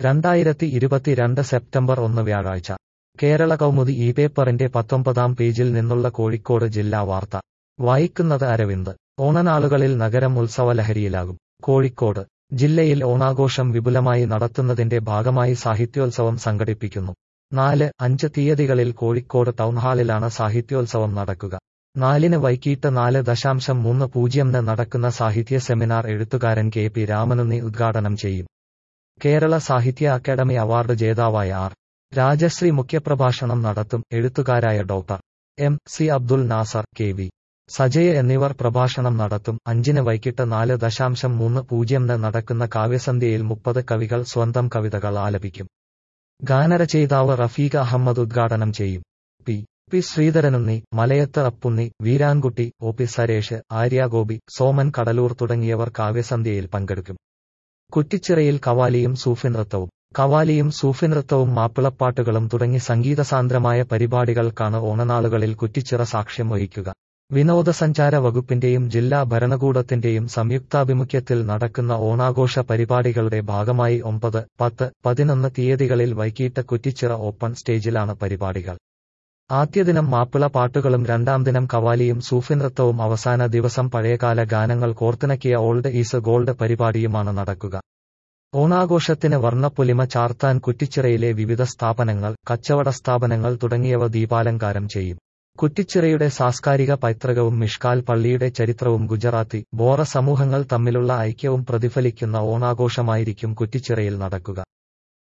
രണ്ടായിരത്തി ഇരുപത്തിരണ്ട് സെപ്റ്റംബർ ഒന്ന് വ്യാഴാഴ്ച കേരള കൗമുദി ഈ പേപ്പറിന്റെ പത്തൊമ്പതാം പേജിൽ നിന്നുള്ള കോഴിക്കോട് ജില്ലാ വാർത്ത വായിക്കുന്നത് അരവിന്ദ് ഓണനാളുകളിൽ നഗരം ഉത്സവലഹരിയിലാകും കോഴിക്കോട് ജില്ലയിൽ ഓണാഘോഷം വിപുലമായി നടത്തുന്നതിന്റെ ഭാഗമായി സാഹിത്യോത്സവം സംഘടിപ്പിക്കുന്നു നാല് അഞ്ച് തീയതികളിൽ കോഴിക്കോട് ടൗൺഹാളിലാണ് സാഹിത്യോത്സവം നടക്കുക നാലിന് വൈകിട്ട് നാല് ദശാംശം മൂന്ന് പൂജ്യംന് നടക്കുന്ന സാഹിത്യ സെമിനാർ എഴുത്തുകാരൻ കെ പി രാമനുണ്ണി ഉദ്ഘാടനം ചെയ്യും കേരള സാഹിത്യ അക്കാദമി അവാർഡ് ജേതാവായ ആർ രാജശ്രീ മുഖ്യപ്രഭാഷണം നടത്തും എഴുത്തുകാരായ doctor M C Abdul Nasar K V Sajay എന്നിവർ പ്രഭാഷണം നടത്തും അഞ്ചിന് വൈകിട്ട് നാല് ദശാംശം മൂന്ന് പൂജ്യംന് നടക്കുന്ന കാവ്യസന്ധ്യയിൽ മുപ്പത് കവികൾ സ്വന്തം കവിതകൾ ആലപിക്കും ഗാനരചയിതാവ് റഫീഖ അഹമ്മദ് ഉദ്ഘാടനം ചെയ്യും P P Sreedharanunni Malayath Appunni Veerankutty O P Suresh Aryagopi Soman Kadaloor തുടങ്ങിയവർ കാവ്യസന്ധ്യയിൽ പങ്കെടുക്കും കുറ്റിച്ചിറയിൽ കവാലിയും സൂഫി നൃത്തവും കവാലിയും സൂഫി നൃത്തവും മാപ്പിളപ്പാട്ടുകളും തുടങ്ങി സംഗീതസാന്ദ്രമായ പരിപാടികൾക്കാണ് ഓണനാളുകളിൽ കുറ്റിച്ചിറ സാക്ഷ്യം വഹിക്കുക വിനോദസഞ്ചാര വകുപ്പിന്റെയും ജില്ലാ ഭരണകൂടത്തിന്റെയും സംയുക്താഭിമുഖ്യത്തിൽ നടക്കുന്ന ഓണാഘോഷ പരിപാടികളുടെ ഭാഗമായി ഒമ്പത് പത്ത് പതിനൊന്ന് തീയതികളിൽ വൈകിട്ട് കുറ്റിച്ചിറ ഓപ്പൺ സ്റ്റേജിലാണ് പരിപാടികൾ ആദ്യ ദിനം മാപ്പിള പാട്ടുകളും രണ്ടാം ദിനം കവാലിയും സൂഫി നൃത്തവും അവസാന ദിവസം പഴയകാല ഗാനങ്ങൾ കോർത്തിണക്കിയ ഓൾഡ് ഈസ് ഗോൾഡ് പരിപാടിയുമാണ് നടക്കുക ഓണാഘോഷത്തിന് വർണ്ണപ്പൊലിമ ചാർത്താൻ കുറ്റിച്ചിറയിലെ വിവിധ സ്ഥാപനങ്ങൾ കച്ചവട സ്ഥാപനങ്ങൾ തുടങ്ങിയവ ദീപാലങ്കാരം ചെയ്യും കുറ്റിച്ചിറയുടെ സാംസ്കാരിക പൈതൃകവും മിഷ്കാൽ പള്ളിയുടെ ചരിത്രവും ഗുജറാത്തി ബോറ സമൂഹങ്ങൾ തമ്മിലുള്ള ഐക്യവും പ്രതിഫലിക്കുന്ന ഓണാഘോഷമായിരിക്കും കുറ്റിച്ചിറയിൽ നടക്കുക